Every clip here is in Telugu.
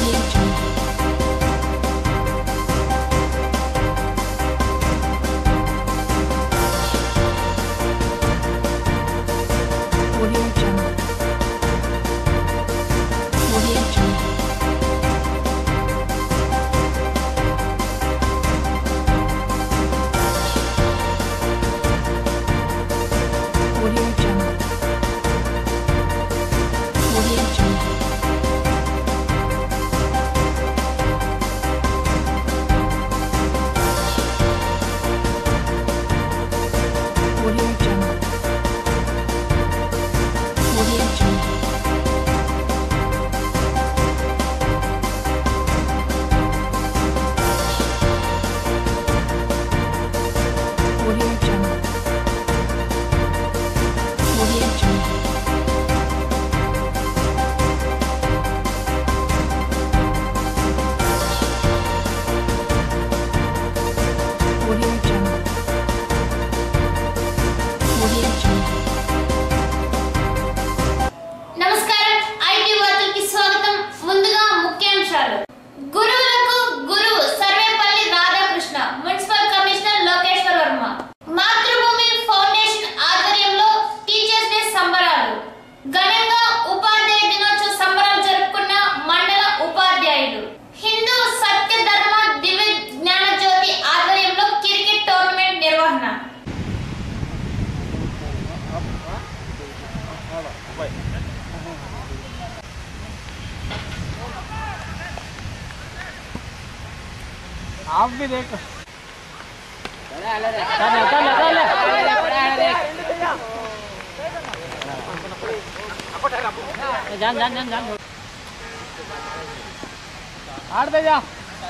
Audio Jungle. Audio Jungle. Audio Jungle. Audio Jungle. Audio Jungle. Audio Jungle. Audio Jungle. Audio Jungle. Audio Jungle. Audio Jungle. Audio Jungle. నమస్కారం ఐటీ వార్తలకి స్వాగతం ముందుగా ముఖ్యాంశాలు గురువులకు గురువు Sarvepalli Radhakrishna municipal commissioner Lokeshwar Varma Mathrubhumi foundation ఆధ్వర్యంలో టీచర్స్ డే సంబరాలు ఘనంగా ఉపాధ్యాయ దినోత్సవ సంబరాలు జరుపుకున్న మండల ఉపాధ్యాయులు హిందూ సత్య ధర్మ దివ్య జ్ఞాన జ్యోతి ఆధ్వర్యంలో క్రికెట్ టోర్నమెంట్ నిర్వహణ आप भी देखो चल चल चल जान जान जान जान हार दे जा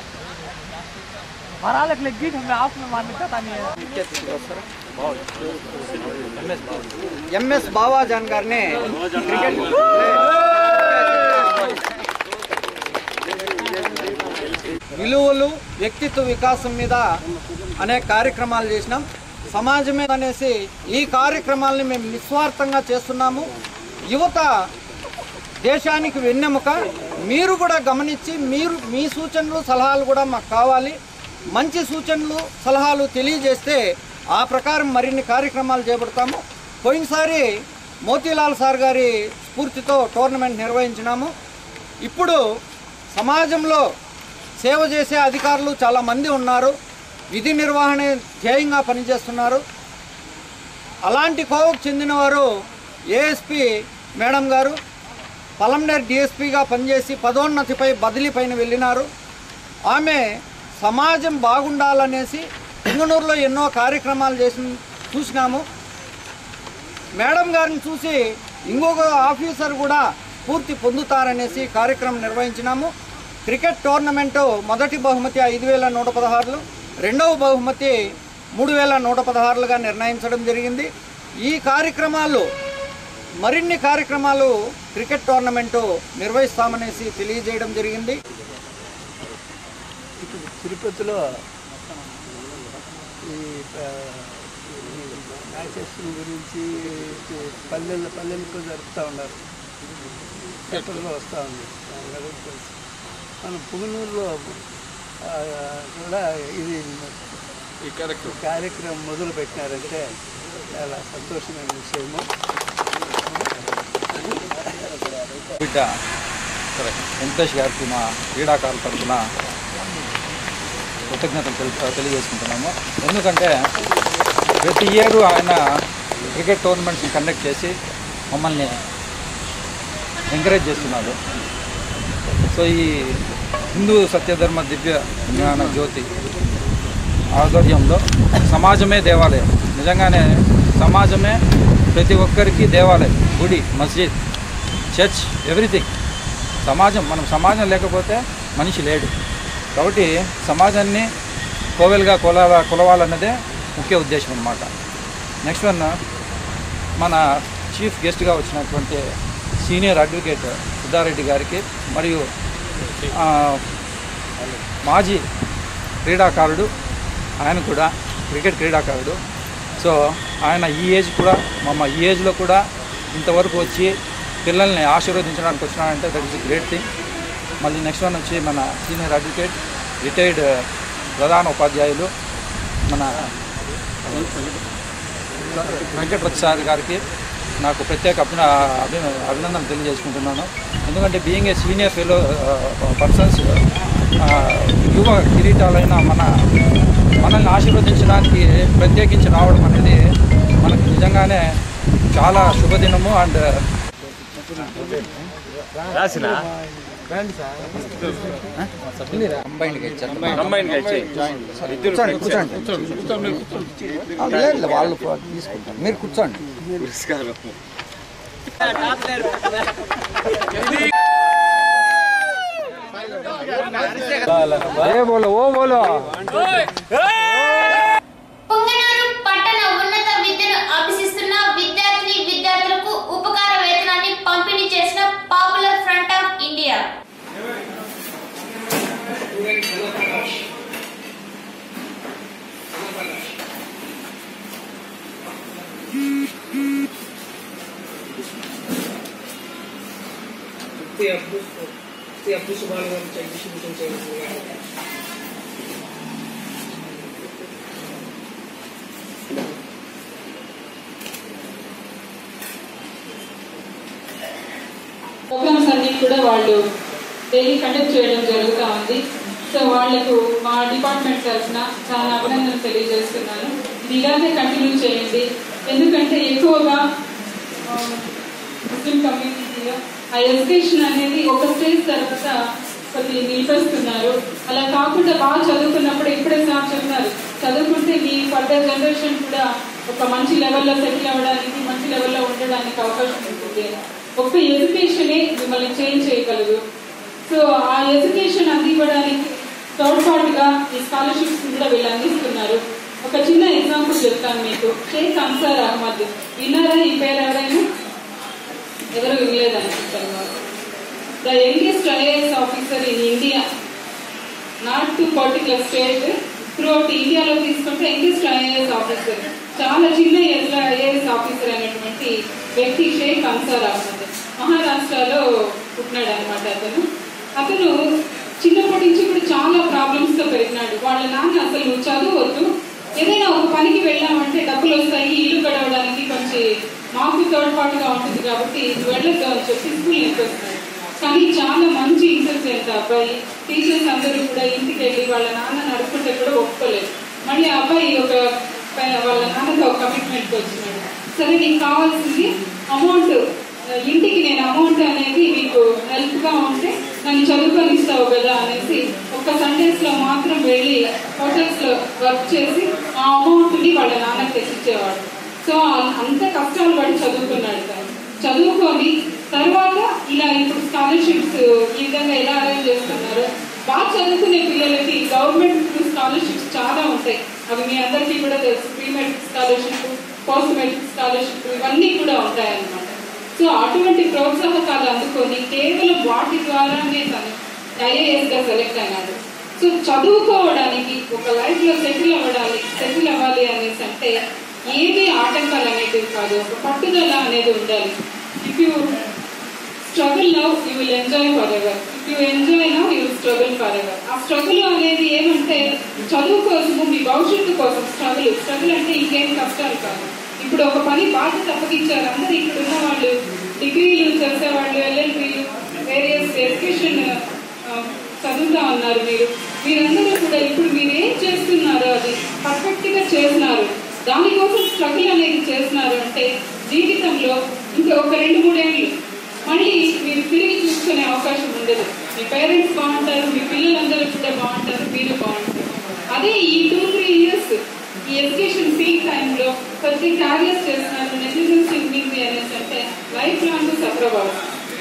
मरा लग लगी हमें आप में मारने का नहीं है ఎంఎస్ బావాజాన్ గారిని క్రికెట్ విలువలు వ్యక్తిత్వ వికాసం మీద అనేక కార్యక్రమాలు చేసినాం సమాజమే అనేసి ఈ కార్యక్రమాలని మేము నిస్వార్థంగా చేస్తున్నాము యువత దేశానికి వెన్నెముక మీరు కూడా గమనించి మీరు మీ సూచనలు సలహాలు కూడా మాకు కావాలి మంచి సూచనలు సలహాలు తెలియజేస్తే ఆ ప్రకారం మరిన్ని కార్యక్రమాలు చేపడతాము పోయినసారి మోతీలాల్ సార్ గారి స్ఫూర్తితో టోర్నమెంట్ నిర్వహించినాము ఇప్పుడు సమాజంలో సేవ చేసే అధికారులు చాలామంది ఉన్నారు విధి నిర్వహణ ధ్యేయంగా పనిచేస్తున్నారు అలాంటి కోవకు చెందినవారు ఏఎస్పి మేడం గారు పలంనేర్ డిఎస్పిగా పనిచేసి పదోన్నతిపై బదిలీ పైన వెళ్ళినారు ఆమె సమాజం బాగుండాలనేసి పుంగనూరులో ఎన్నో కార్యక్రమాలు చేసి చూసినాము మేడం గారిని చూసి ఇంకొక ఆఫీసర్ కూడా స్ఫూర్తి పొందుతారనేసి కార్యక్రమం నిర్వహించినాము క్రికెట్ టోర్నమెంటు మొదటి బహుమతి ఐదు వేల నూట పదహారులు రెండవ బహుమతి మూడు వేల నూట పదహారులుగా నిర్ణయించడం జరిగింది ఈ కార్యక్రమాలు మరిన్ని కార్యక్రమాలు క్రికెట్ టోర్నమెంటు నిర్వహిస్తామనేసి తెలియజేయడం జరిగింది తిరుపతిలో ఈ ఆ, ఈ మ్యాచెస్ గురించి ఈ పల్లెలు పల్లెలకు జరుపుతూ ఉన్నారు పేపర్లో వస్తూ ఉంది అందరికీ తెలుసు. మన పుంగనూరులో ఆ, కూడా ఇది ఈ కార్యక్రమం మొదలు పెట్టినారంటే చాలా సంతోషమైన విషయము బిడ్డ వెంకటేష్ గారికి మా క్రీడాకారుల తరఫున కృతజ్ఞతలు తెలు తెలియజేసుకుంటున్నాము ఎందుకంటే ప్రతి ఇయర్ ఆయన క్రికెట్ టోర్నమెంట్స్ని కండక్ట్ చేసి మమ్మల్ని ఎంకరేజ్ చేస్తున్నారు సో ఈ హిందూ సత్యధర్మ దివ్య జ్ఞాన జ్యోతి ఆధ్వర్యంలో సమాజమే దేవాలయం నిజంగానే సమాజమే ప్రతి ఒక్కరికి దేవాలయం గుడి మస్జిద్ చర్చ్ ఎవ్రీథింగ్ సమాజం మనం సమాజం లేకపోతే మనిషి లేడు కాబట్టి సమాజాన్ని కోవెలుగా కొలాల కొలవాలన్నదే ముఖ్య ఉద్దేశం అన్నమాట నెక్స్ట్ వన్ మన చీఫ్ గెస్ట్గా వచ్చినటువంటి సీనియర్ అడ్వకేట్ సిద్ధారెడ్డి గారికి మరియు ఆ, మాజీ క్రీడాకారుడు ఆయన కూడా క్రికెట్ క్రీడాకారుడు సో ఆయన ఈ ఏజ్ కూడా మమ్మ ఈ ఏజ్లో కూడా ఇంతవరకు వచ్చి పిల్లల్ని ఆశీర్వదించడానికి వచ్చినాడంటే దట్ ఇస్ గ్రేట్ థింగ్ మళ్ళీ నెక్స్ట్ వన్ వచ్చి మన సీనియర్ అడ్వకేట్ రిటైర్డ్ ప్రధాన ఉపాధ్యాయులు మన వెంకటప్రసాద్ గారికి నాకు ప్రత్యేక అభిన అభి అభినందన తెలియజేసుకుంటున్నాను ఎందుకంటే being a senior fellow persons యువ కిరీటాలైన మన మనల్ని ఆశీర్వదించడానికి ప్రత్యేకించి రావడం అనేది మనకు నిజంగానే చాలా శుభదినము అండ్ కంబైన్డ్గా ఇచ్చారు కూర్చోండి కూర్చోండి ఆ, లేదు, లేదు, వాళ్ళు తీసుకుంటారు మీరు కూర్చోండి ఏ బోలో ఓ బోలో పొంగనూరు పట్టణ ఉన్నత విద్యను అభ్యసిస్తున్న విద్యార్థిని విద్యార్థులకు ఉపకార వేతనాన్ని పంపిణీ చేసిన popular front of India programmes అన్ని కూడా వాళ్ళు డైలీ కండక్ట్ చేయడం జరుగుతూ ఉంది సో వాళ్లకు మా డిపార్ట్మెంట్ తరఫున చాలా అభినందనలు తెలియజేస్తున్నాను ఇది ఇలాగే కంటిన్యూ చేయండి ఎందుకంటే ఎక్కువగా ఆ, ముస్లిం కమ్యూనిటీలో ఆ ఎడ్యుకేషన్ అనేది ఒక స్టేజ్ తర్వాత కొద్ది నిలిపేస్తున్నారు అలా కాకుండా బాగా చదువుకున్నప్పుడు ఇప్పుడే సార్ చెప్తున్నారు చదువుకుంటే మీ ఫర్దర్ జనరేషన్ కూడా ఒక మంచి లెవెల్లో సెటిల్ అవ్వడానికి మంచి లెవెల్లో ఉండడానికి అవకాశం ఉంటుంది ఒక్క ఎడ్యుకేషనే మిమ్మల్ని చేంజ్ చేయగలదు సో ఆ ఎడ్యుకేషన్ అందివ్వడానికి తోడ్పాటుగా ఈ స్కాలర్షిప్స్ కూడా వీళ్ళు అందిస్తున్నారు ఒక చిన్న ఎగ్జాంపుల్ చెప్తాను మీకు షేక్ అన్సార్ అహ్మద్ విన్నారా ఈ పేరు ఎవరైనా ఎవరు వినలేదనుకుంటారు the youngest IAS officer in India not to particular state throughout ఇండియాలో తీసుకుంటే యంగెస్ట్ ఐఏఎస్ ఆఫీసర్ చాలా చిన్న ఎదురు ఐఏఎస్ ఆఫీసర్ అయినటువంటి వ్యక్తి షేక్ అన్సార్ అహ్మద్ మహారాష్ట్రలో పుట్టినాడు అనమాట అతను అతను చిన్నప్పటి నుంచి కూడా చాలా ప్రాబ్లమ్స్ తో పెరిగినాడు వాళ్ళ నాన్న అసలు నువ్వు చదవద్దు ఏదైనా ఒక పనికి వెళ్ళామంటే డబ్బులు వస్తాయి ఇల్లు గడవడానికి కొంచెం మాకు తోడ్పాటుగా ఉంటుంది కాబట్టి నువ్వు వెళ్ళొద్దు అని చెప్పి స్కూల్ నింపేస్తున్నాడు కానీ చాలా మంచి ఇంటెలిజెంట్ అబ్బాయి టీచర్స్ అందరూ కూడా ఇంటికి వెళ్ళి వాళ్ళ నాన్న నడుపుకుంటే కూడా ఒప్పుకోలేదు మళ్ళీ ఆ అబ్బాయి ఒక ప- వాళ్ళ నాన్నతో ఒక కమిట్మెంట్ వచ్చినాడు సరే నీకు కావాల్సింది అమౌంట్ ఇంటికి నేను అమౌంట్ అనేది మీకు హెల్ప్ గా ఉంటే నన్ను చదువుకొనిస్తావు కదా అనేసి ఒక్క సండేస్ లో మాత్రం వెళ్ళి హోటల్స్ లో వర్క్ చేసి ఆ అమౌంట్ ని వాళ్ళ నాన్నకి తెచ్చిచ్చేవాడు సో అంత కష్టాలు పడి చదువుకున్నాడు తను చదువుకొని తర్వాత ఇలా ఇప్పుడు స్కాలర్షిప్స్ ఈ విధంగా ఎలా అరేంజ్ చేస్తున్నారు బాగా చదువుకునే పిల్లలకి గవర్నమెంట్ స్కాలర్షిప్స్ చాలా ఉంటాయి అవి మీ అందరికీ కూడా తెలుసు pre matric scholarship post matric scholarship ఇవన్నీ కూడా ఉంటాయి అన్నమాట సో అటువంటి ప్రోత్సాహకాలు అందుకొని కేవలం వాటి ద్వారానే తను ఐఏఎస్ గా సెలెక్ట్ అయినాడు సో చదువుకోవడానికి ఒక లైఫ్ లో సెటిల్ అవ్వడానికి సెటిల్ అవ్వాలి అనేసి అంటే ఏది ఆటంకాలు అనేటివి కాదు ఒక పట్టుదల అనేది ఉండాలి if you struggle now you will enjoy forever if you enjoy now you struggle forever ఆ స్ట్రగుల్ అనేది ఏమంటే చదువు కోసము మీ భవిష్యత్తు కోసం స్ట్రగుల్ స్ట్రగుల్ అంటే ఇంకేం కష్టాలు కాదు ఇప్పుడు ఒక పని బాధ్యత అప్పగించారు అందరూ ఇక్కడ ఉన్న వాళ్ళు డిగ్రీలు చేసేవాళ్ళు ఎల్ఎల్బీలు వేరియస్ ఎడ్యుకేషన్ చదువుతా ఉన్నారు మీరు మీరందరూ కూడా ఇప్పుడు మీరు ఏం చేస్తున్నారో అది పర్ఫెక్ట్ గా చేస్తున్నారు దానికోసం స్ట్రగుల్ అనేది చేస్తున్నారు అంటే జీవితంలో ఇంకా ఒక రెండు మూడేళ్ళు మళ్ళీ మీరు తిరిగి చూసుకునే అవకాశం ఉండదు మీ పేరెంట్స్ బాగుంటారు మీ పిల్లలందరూ కూడా బాగుంటారు మీరు బాగుంటారు అదే ఈ టూ త్రీ ఇయర్స్ ఈ ఎడ్యుకేషన్ పీక్ టైంలో కొద్ది క్యారియర్స్ చేస్తున్నారు నెగ్లిజెన్స్ ఉంది అనేసి అంటే లైఫ్ లాంగ్ సఫర్ అవ్వాలి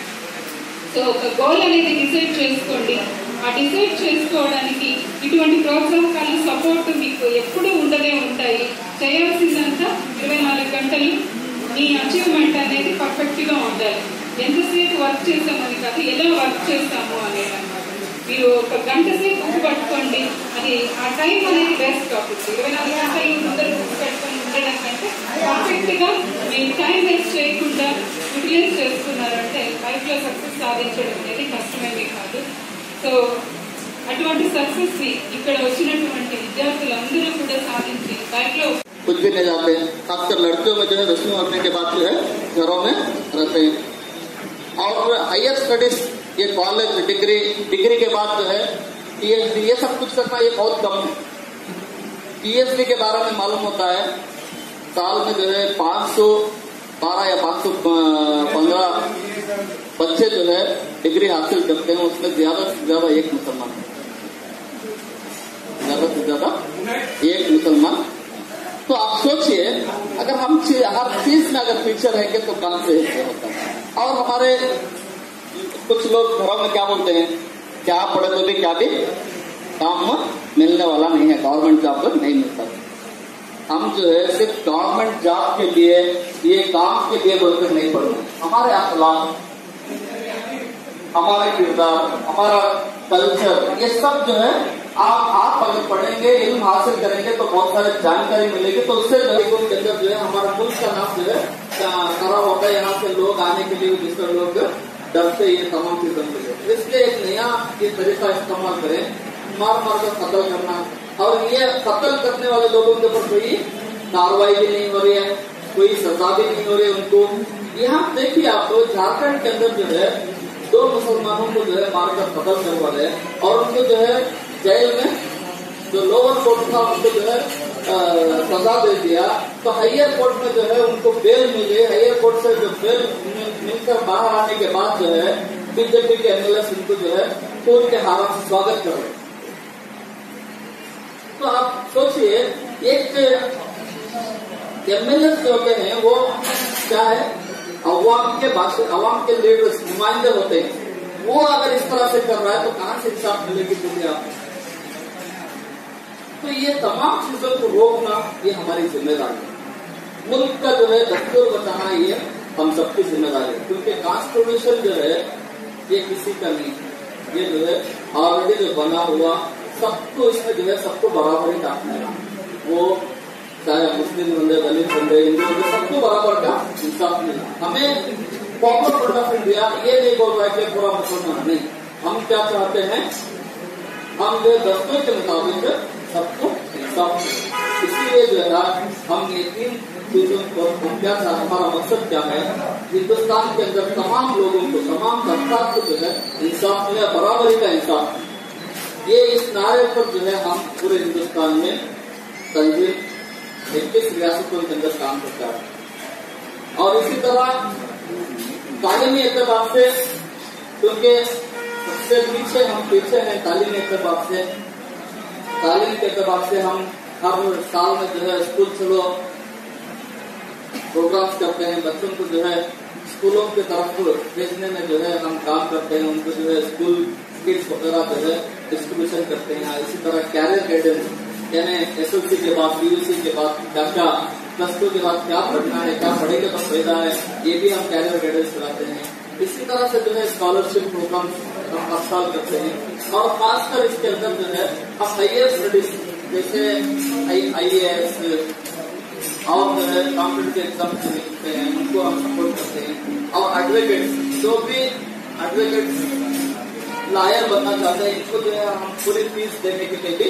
సో ఒక గోల్ అనేది డిసైడ్ చేసుకోండి ఆ డిసైడ్ చేసుకోవడానికి ఇటువంటి ప్రోత్సాహకాలు సపోర్ట్ మీకు ఎప్పుడూ ఉండనే ఉంటాయి చేయాల్సిందంతా ఇరవై నాలుగు గంటలు మీ అచీవ్మెంట్ అనేది పర్ఫెక్ట్ గా ఉండాలి ఎంతసేపు వర్క్ చేస్తామని కాదు ఎలా వర్క్ చేస్తాము అనేది అన్నమాట మీరు ఒక గంట సేపు బుక్ పట్టుకోండి అది ఆ టైం అనేది వేస్ట్ కాకుండా ఇరవై నాలుగు గంటలు ముందర బుక్ పెట్టుకొని ఉండడం కంటే పర్ఫెక్ట్ గా మీరు టైం వేస్ట్ చేయకుండా యూటిలైజ్ చేస్తున్నారంటే లైఫ్ లో సక్సెస్ సాధించడం అనేది కష్టమేమీ కాదు సో అటువంటి సక్సెస్ ని ఇక్కడ వచ్చినటువంటి విద్యార్థులందరూ కూడా సాధించి దాంట్లో कुछ भी नहीं जाते हैं खासकर लड़कियों में जो है दसवीं होने के बाद जो है घरों में रहते हैं और हायर स्टडीज ये कॉलेज डिग्री डिग्री के बाद जो है पीएचडी ये सब कुछ करना ये बहुत कम है पीएचडी के बारे में मालूम होता है साल में जो है 500 बारह या पाँच सौ पंद्रह बच्चे जो है डिग्री हासिल करते हैं उसमें ज्यादा से ज्यादा एक मुसलमान है ज्यादा से ज्यादा एक मुसलमान तो आप सोचिए अगर हम ची- हर चीज में अगर पीछे रहेंगे तो कहां से ये होता है और हमारे कुछ लोग घरों में क्या बोलते हैं क्या पढ़े तो भी क्या भी काम मिलने वाला नहीं है गवर्नमेंट जॉब तो नहीं मिलता हम जो है सिर्फ गवर्नमेंट जॉब के लिए ये काम के लिए बोलकर नहीं पढ़ना हमारे अखलाक हमारे किरदार हमारा कल्चर ये सब जो है आप आप अगर पढ़ेंगे इल्म हासिल करेंगे तो बहुत सारी जानकारी मिलेगी तो उससे लोगों के अंदर जो है हमारा मुल्क का नाम जो है आ, खराब होता है यहाँ से लोग आने के लिए दूसरे लोग डरते ये तमाम चीजों के लिए इसलिए एक नया ये तरीका इस्तेमाल करें मार मार कर कत्ल करना और ये कत्ल करने वाले लोगों के ऊपर कोई कार्रवाई भी नहीं हो रही है कोई सजा भी नहीं हो रही है उनको यहाँ देखिए आप तो झारखंड के अंदर जो है दो मुसलमानों को जो है मारकर कत्ल करवा रहे हैं और उनको जो है जेल में जो लोअर कोर्ट था उनको जो है अ, सजा दे दिया तो हायर कोर्ट में जो है उनको बेल मिली हायर कोर्ट से जो बेल मिल- मिलकर बाहर आने के बाद जो है बीजेपी के एमएलए उनको जो है खून के हारा से स्वागत कर रहे हैं तो आप सोचिए एक एमएलए जो होते हैं वो क्या है अवाम के भाषण अवाम के लीडर्स नुमाइंदे होते हैं वो अगर इस तरह से कर रहा है तो कहां से इंसाफ मिलेगी दुनिया में तो ये तमाम चीजों को रोकना ये हमारी जिम्मेदारी है मुल्क का जो है दस्तूर बचाना ये हम सबकी जिम्मेदारी है क्योंकि कॉन्स्टिट्यूशन जो है ये किसी का नहीं है ये जो है ऑलरेडी जो बना हुआ सबको इसमें जो है सबको बराबर ही डालना है वो चाहे मुस्लिम बंदे दलित बंदे हिंदू बंदे सबको बराबर का इंसाफ मिला हमें पॉपुलर फ्रंट ऑफ इंडिया ये नहीं बोल रहा है कि पूरा मुसलमान नहीं हम क्या चाहते हैं हम जो दस्तूर के मुताबिक सबको इंसाफ मिले। इसलिए जो है ना, हम ये तीन चीजों को हम क्या चाहते हमारा मकसद क्या है हिंदुस्तान के अंदर तमाम लोगों को तमाम सत्ता को जो है इंसाफ मिले बराबरी का इंसाफ मिले। ये इस नारे पर जो है हम पूरे हिंदुस्तान में तंजीम इक्कीस रियासतों के अंदर काम करता है और इसी तरह तालीमी एतबार से क्योंकि सबसे पीछे हम पीछे हैं तालीमी एतबार से तालीम के एतबार से हम हर साल में जो है स्कूल चलो प्रोग्राम्स करते हैं बच्चों को जो है स्कूलों की तरफ भेजने में जो है हम काम करते हैं उनको जो है स्कूल किट्स वगैरह जो है डिस्ट्रीब्यूशन करते हैं इसी तरह कैरियर गाइडेंस यानी एस के बाद पीयूसी के बाद क्या क्या प्लस टू के बाद क्या पढ़ना है क्या पढ़ेंगे तो फायदा है ये भी हम कैरियर गाइडेंस कराते हैं इसी तरह से जो है स्कॉलरशिप प्रोग्राम हम हर साल करते हैं और खासकर इसके अंदर जो है हम हाइयर स्टडीज जैसे आई एस और जो है कॉम्पिटेटिव एग्जाम जो लिखते हैं उनको हम सपोर्ट करते हैं और एडवोकेट जो भी एडवोकेट लायर बनना चाहते हैं इनको जो है हम पूरी फीस देने के लिए भी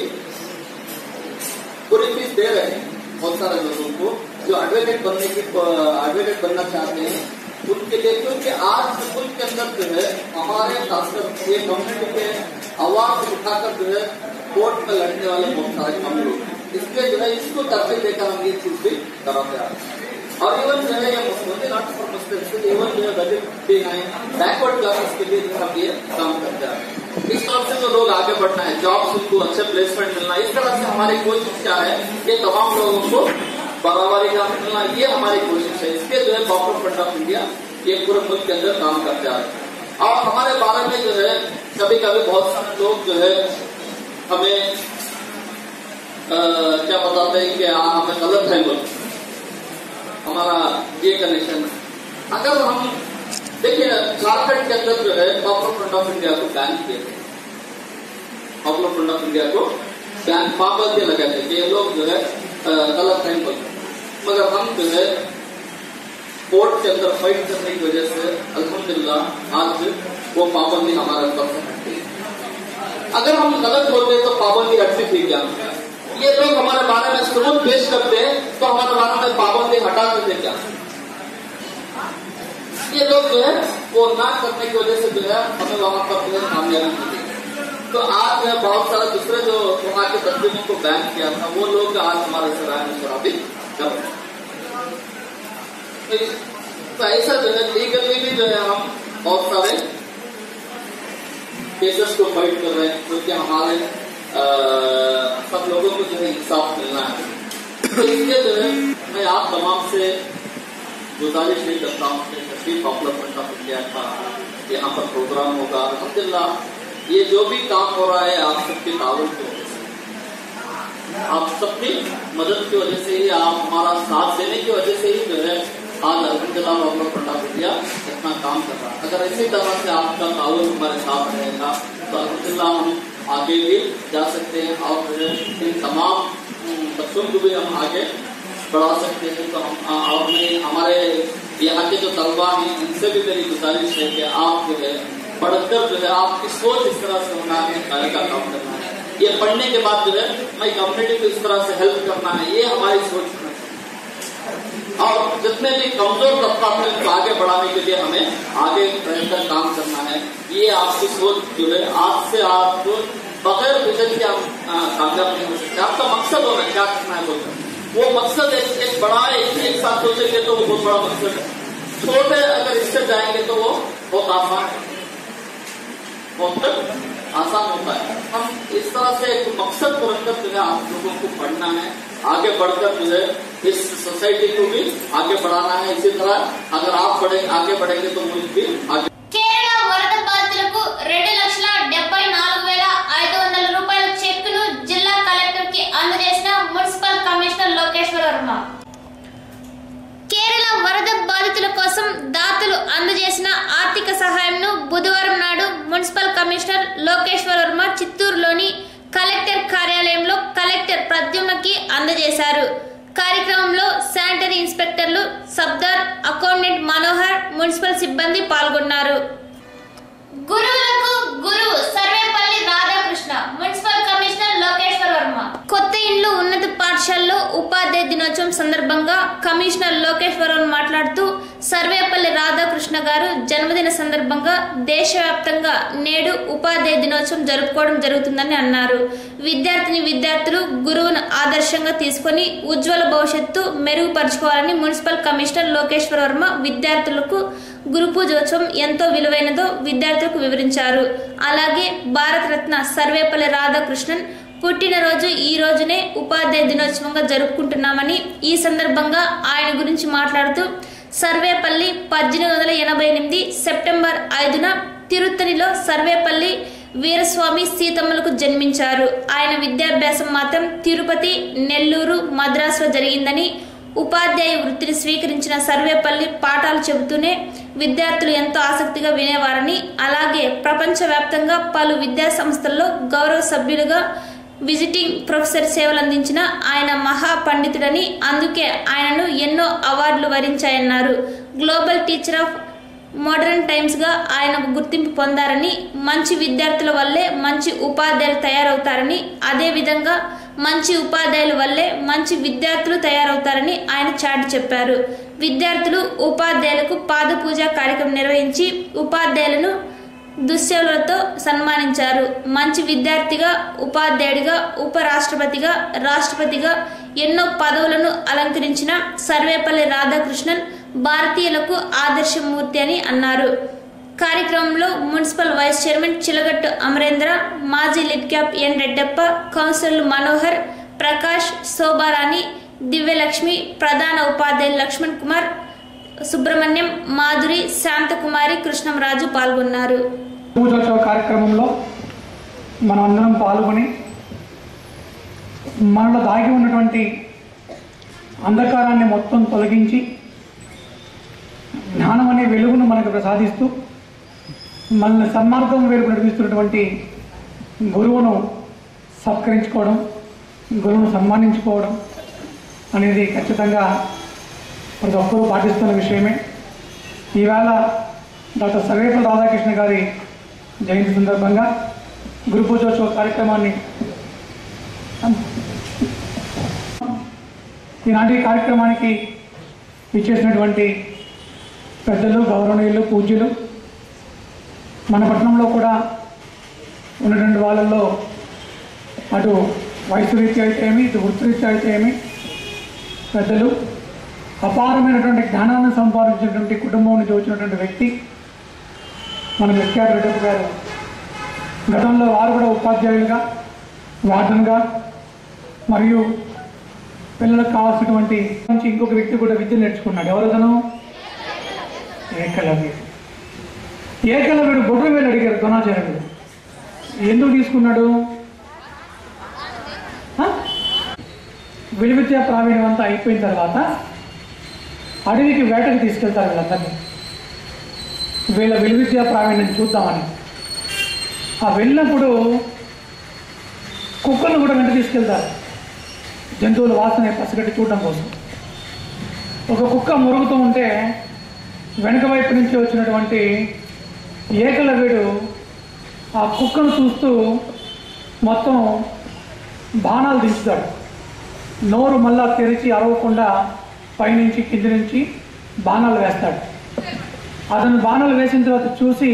पूरी फीस दे रहे हैं बहुत सारे लोगों को जो एडवोकेट बनने की एडवोकेट बनना चाहते हैं उनके लिए क्योंकि आज मुल्क के अंदर जो है हमारे खासकर ये कम्युनिटी के आवाज उठाकर जो है कोर्ट में लड़ने वाले बहुत सारे कम लोग हैं इसलिए जो है इसको तरजीह देकर हम ये चीज भी कराते आ रहे हैं और इवन जो है ये Muslim not for Muslim even जो है दलित भी हैं बैकवर्ड क्लासेस के लिए जो हम ये काम करते आ रहे हैं इस तरह से जो लोग आगे बढ़ना है जॉब्स उनको अच्छे प्लेसमेंट मिलना इस तरह से हमारी कोशिश क्या है कि तमाम लोगों को बराबरी का मिलना ये हमारी कोशिश है इसके जो है पॉपुलर फ्रंट ऑफ इंडिया ये पूरे मुल्क के अंदर काम करते आ रहे हैं और हमारे बारे में जो है कभी कभी बहुत सारे लोग जो है हमें अ, क्या बताते हैं कि हाँ, हमें गलत है बोल हमारा ये कनेक्शन अगर हम देखिए झारखंड के अंदर जो है पॉपुलर फ्रंट ऑफ इंडिया को बैन किया पॉपुलर फ्रंट ऑफ इंडिया को बैन पाबंदी लगा थे कि ये लोग जो है अ, गलत है बोल मगर हम जो है कोर्ट के अंदर फाइट करने की वजह से अल्हम्दुलिल्लाह आज वो पाबंदी हमारे ऊपर से हट गई अगर हम गलत होते तो पाबंदी हटती थी क्या ये लोग हमारे बारे में सबूत पेश करते तो हमारे बारे में पाबंदी हटा देते क्या ये लोग जो है वो ना करने की वजह से जो है हमें वहां पर जो है कामयाबी मिली तो आज जो है बहुत सारे दूसरे जो वहां के तस्वीरों को बैन किया था वो लोग आज हमारे सराय में शराबी कर रहे हैं तो इस- तो ऐसा जो है लीगली भी जो है हम बहुत सारे केसेस को फाइट कर रहे हैं क्योंकि हमारे अ, सब लोगों को जो है इंसाफ मिलना है तो इसलिए जो है मैं आप तमाम से गुजारिश नहीं करता हूँ कि तस्वीर पॉपुलर फ्रंट ऑफ इंडिया का यहाँ पर प्रोग्राम होगा अलहमदिल्ला ये जो भी काम हो रहा है आप सबके ताउन की वजह से आप सबकी मदद की वजह से ही आप हमारा साथ देने की वजह से ही जो है आज अलहमदिल्ला पॉपुलर फ्रंट ऑफ इंडिया इतना काम कर रहा है अगर इसी तरह से आपका ताउन हमारे साथ रहेगा तो अलहमदिल्ला हम आगे भी जा सकते हैं और जो है इन तमाम उम, बच्चों को भी हम आगे बढ़ा सकते हैं तो हम आ- और मैं हमारे यहाँ के जो तलबा हैं इनसे भी मेरी गुजारिश है कि आप जो है पढ़कर जो है आपकी सोच इस तरह से होना है कार्य का काम करना है ये पढ़ने के बाद जो है मैं कम्युनिटी को इस तरह से हेल्प करना है ये हमारी सोच होना चाहिए। और जितने भी कमजोर तबका है उनको आगे बढ़ाने के लिए हमें आगे रहकर काम करना है ये आपकी सोच जो है आज से आप बगैर विजन के आप आ, कामयाब नहीं हो सकते आपका मकसद होना क्या करना है बोलकर वो मकसद एक, एक बड़ा है एक, एक साथ सोचेंगे तो वो बहुत बड़ा मकसद है छोटे अगर इससे जाएंगे तो वो बहुत आसान है बहुत आसान होता है हम इस तरह से एक मकसद को रखकर जो है आप लोगों को पढ़ना है आगे बढ़कर जो है इस सोसाइटी को भी आगे बढ़ाना है इसी तरह अगर आप बढ़े आगे बढ़ेंगे तो मुल्क भी आगे కేరళ వరద బాధితులకు రెండు లక్షల డెబ్బై నాలుగు వేల ఐదు వందల రూపాయల చెక్కును జిల్లా కలెక్టర్ కి అందజేసిన మున్సిపల్ కమిషనర్ లోకేశ్వర వర్మ కేరళ వరద బాధితుల కోసం దాతలు అందజేసిన ఆర్థిక సహాయంను బుధవారం నాడు మున్సిపల్ కమిషనర్ లోకేశ్వర వర్మ చిత్తూరులోని కలెక్టర్ కార్యాలయంలో కలెక్టర్ ప్రద్యుమ్నకి అందజేశారు కార్యక్రమంలో శానిటరీ ఇన్స్పెక్టర్లు సబ్దార్ అకౌంటెంట్ మనోహర్ మున్సిపల్ సిబ్బంది పాల్గొన్నారు గురువులకు గురువు సర్వేపల్లి రాధాకృష్ణ మున్సిపల్ కమిషనర్ లోకేశ్వర వర్మ కొత్త ఇండ్లు ఉన్నత పాఠశాలలో ఉపాధ్యాయ దినోత్సవం సందర్భంగా కమిషనర్ లోకేశ్వర వర్మ మాట్లాడుతూ సర్వేపల్లి రాధాకృష్ణ గారు జన్మదిన సందర్భంగా దేశవ్యాప్తంగా నేడు ఉపాధ్యాయ దినోత్సవం జరుపుకోవడం జరుగుతుందని అన్నారు విద్యార్థిని విద్యార్థులు గురువును ఆదర్శంగా తీసుకొని ఉజ్వల భవిష్యత్తు మెరుగుపరుచుకోవాలని మున్సిపల్ కమిషనర్ లోకేశ్వర వర్మ విద్యార్థులకు గురు పూజోత్సవం ఎంతో విలువైనదో విద్యార్థులకు వివరించారు అలాగే భారతరత్న సర్వేపల్లి రాధాకృష్ణన్ పుట్టినరోజు ఈ రోజునే ఉపాధ్యాయ దినోత్సవంగా జరుపుకుంటున్నామని ఈ సందర్భంగా ఆయన గురించి మాట్లాడుతూ సర్వేపల్లి పద్దెనిమిది వందల ఎనభై ఎనిమిది సెప్టెంబర్ ఐదున తిరుత్తణిలో సర్వేపల్లి వీరస్వామి సీతమ్మలకు జన్మించారు ఆయన విద్యాభ్యాసం మాత్రం తిరుపతి నెల్లూరు మద్రాసులో జరిగిందని ఉపాధ్యాయ వృత్తిని స్వీకరించిన సర్వేపల్లి పాఠాలు చెబుతూనే విద్యార్థులు ఎంతో ఆసక్తిగా వినేవారని అలాగే ప్రపంచవ్యాప్తంగా పలు విద్యా సంస్థల్లో గౌరవ సభ్యులుగా విజిటింగ్ ప్రొఫెసర్ సేవలు అందించిన ఆయన మహా పండితుడని అందుకే ఆయనను ఎన్నో అవార్డులు వరించాయన్నారు global teacher of modern times గా ఆయన గుర్తింపు పొందారని మంచి విద్యార్థుల వల్లే మంచి ఉపాధ్యాయులు తయారవుతారని అదే విధంగా మంచి ఉపాధ్యాయుల వల్లే మంచి విద్యార్థులు తయారవుతారని ఆయన చాటి చెప్పారు విద్యార్థులు ఉపాధ్యాయులకు పాద పూజ కార్యక్రమం నిర్వహించి ఉపాధ్యాయులను దుశ్శవులతో సన్మానించారు మంచి విద్యార్థిగా ఉపాధ్యాయుడిగా ఉపరాష్ట్రపతిగా రాష్ట్రపతిగా ఎన్నో పదవులను అలంకరించిన సర్వేపల్లి రాధాకృష్ణన్ భారతీయులకు ఆదర్శమూర్తి అని అన్నారు కార్యక్రమంలో మున్సిపల్ వైస్ చైర్మన్ చిలగట్టు అమరేంద్ర మాజీ లిడ్ క్యాప్ ఎన్ రెడ్డప్ప కౌన్సిలర్లు మనోహర్ ప్రకాష్ శోభారాణి దివ్యలక్ష్మి ప్రధాన ఉపాధ్యాయులు లక్ష్మణ్ కుమార్ సుబ్రహ్మణ్యం మాధురి శాంతకుమారి కృష్ణంరాజు పాల్గొన్నారు పూజోత్సవ కార్యక్రమంలో మనం అందరం పాల్గొని మనలో దాగి ఉన్నటువంటి అంధకారాన్ని మొత్తం తొలగించి జ్ఞానం అనే వెలుగును మనకు ప్రసాదిస్తూ మనల్ని సన్మార్గం వైపు నడిపిస్తున్నటువంటి గురువును సత్కరించుకోవడం గురువును సన్మానించుకోవడం అనేది ఖచ్చితంగా ప్రతి ఒక్కరూ పాటిస్తున్న విషయమే ఈవేళ డాక్టర్ సర్వేపల్లి రాధాకృష్ణ గారి జయంతి సందర్భంగా గురు పూజోత్సవ కార్యక్రమాన్ని ఈనాటి కార్యక్రమానికి ఇచ్చేసినటువంటి పెద్దలు గౌరవనీయులు పూజ్యులు మన పట్టణంలో కూడా ఉన్నటువంటి వాళ్ళల్లో అటు వయసు రీత్యా అయితే ఏమి ఇటు వృత్తిరీత్యా అయితే ఏమి పెద్దలు అపారమైనటువంటి జ్ఞానాన్ని సంపాదించినటువంటి కుటుంబం నుంచి వచ్చినటువంటి వ్యక్తి మన వెక్కారు రెడ్డి గారు గతంలో వారు కూడా ఉపాధ్యాయులుగా వార్డన్గా మరియు పిల్లలకు కావాల్సినటువంటి నుంచి ఇంకొక వ్యక్తి కూడా విద్య నేర్చుకున్నాడు ఎవరతను ఏకలవ్యుడు ఏకలవ్యుడు బొడ్డు వేలు అడిగారు ద్రోణాచార్యుడు ఎందుకు తీసుకున్నాడు ఆ? విలువిద్యా ప్రావీణ్యం అంతా అయిపోయిన తర్వాత అడవికి వేటకి తీసుకెళ్తారు వీళ్ళందరినీ వీళ్ళ విలువిద్యా ప్రావీణ్యం చూద్దామని ఆ వెళ్ళినప్పుడు కుక్కలను కూడా వెంట తీసుకెళ్తారు జంతువుల వాసన పసిగట్టి చూడడం కోసం ఒక కుక్క మురుగుతూ ఉంటే వెనక వైపు నుంచి వచ్చినటువంటి ఏకలవ్యుడు ఆ కుక్కను చూస్తూ మొత్తం బాణాలు దించుతాడు నోరు మళ్ళా తెరిచి అరవకుండా పైనుంచి కింది నుంచి బాణాలు వేస్తాడు అతను బాణాలు వేసిన తర్వాత చూసి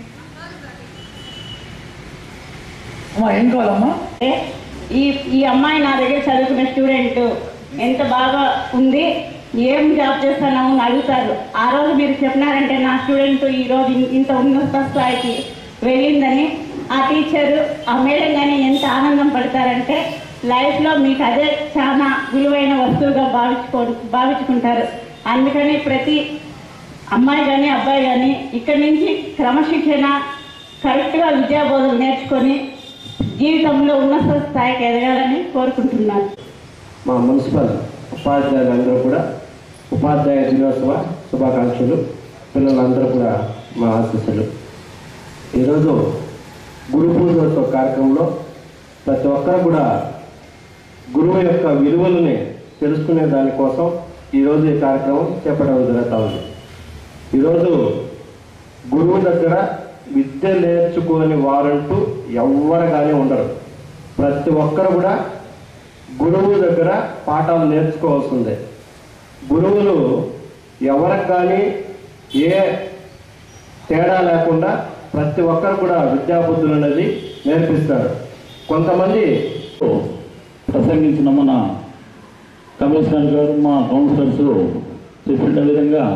అమ్మా ఏం కావాలమ్మా ఈ ఈ అమ్మాయి నా దగ్గర చదువుకున్న స్టూడెంట్ ఎంత బాగా ఉంది ఏం జాబ్ చేస్తున్నావు అని అడుగుతారు ఆ రోజు మీరు చెప్పినారంటే నా స్టూడెంట్ ఈ రోజు ఇన్- ఇంత ఉన్నత స్థాయికి వెళ్ళిందని ఆ టీచరు ఆ మేడం కానీ ఎంత ఆనందం పడతారంటే లైఫ్లో మీకు అదే చాలా విలువైన వస్తువుగా భావించుకో భావించుకుంటారు అందుకని ప్రతి అమ్మాయి కానీ అబ్బాయి కానీ ఇక్కడి నుంచి క్రమశిక్షణ కరెక్ట్గా విద్యాబోధన నేర్చుకొని జీవితంలో ఉన్నత స్థాయికి ఎదగాలని కోరుకుంటున్నాను మా మున్సిపల్ ఉపాధ్యాయులందరూ కూడా ఉపాధ్యాయ దినోత్సవ శుభాకాంక్షలు పిల్లలందరూ కూడా మా ఆశీస్సులు ఈరోజు గురు పూజోత్సవ కార్యక్రమంలో ప్రతి ఒక్కరు కూడా గురువు యొక్క విలువలని తెలుసుకునే దానికోసం ఈరోజు ఈ కార్యక్రమం చేపట్టడం జరుగుతూ ఉంది ఈరోజు గురువు దగ్గర విద్య నేర్చుకోని వారంటూ ఎవ్వరు కానీ ఉండరు ప్రతి ఒక్కరు కూడా గురువు దగ్గర పాఠాలు నేర్చుకోవాల్సిందే గురువులు ఎవరికి కానీ ఏ తేడా లేకుండా ప్రతి ఒక్కరు కూడా విద్యాబుద్ధులు అనేది నేర్పిస్తారు కొంతమంది ప్రసంగించిన మన కమిషనర్ గారు మా కౌన్సిలర్స్ చెప్పిన విధంగా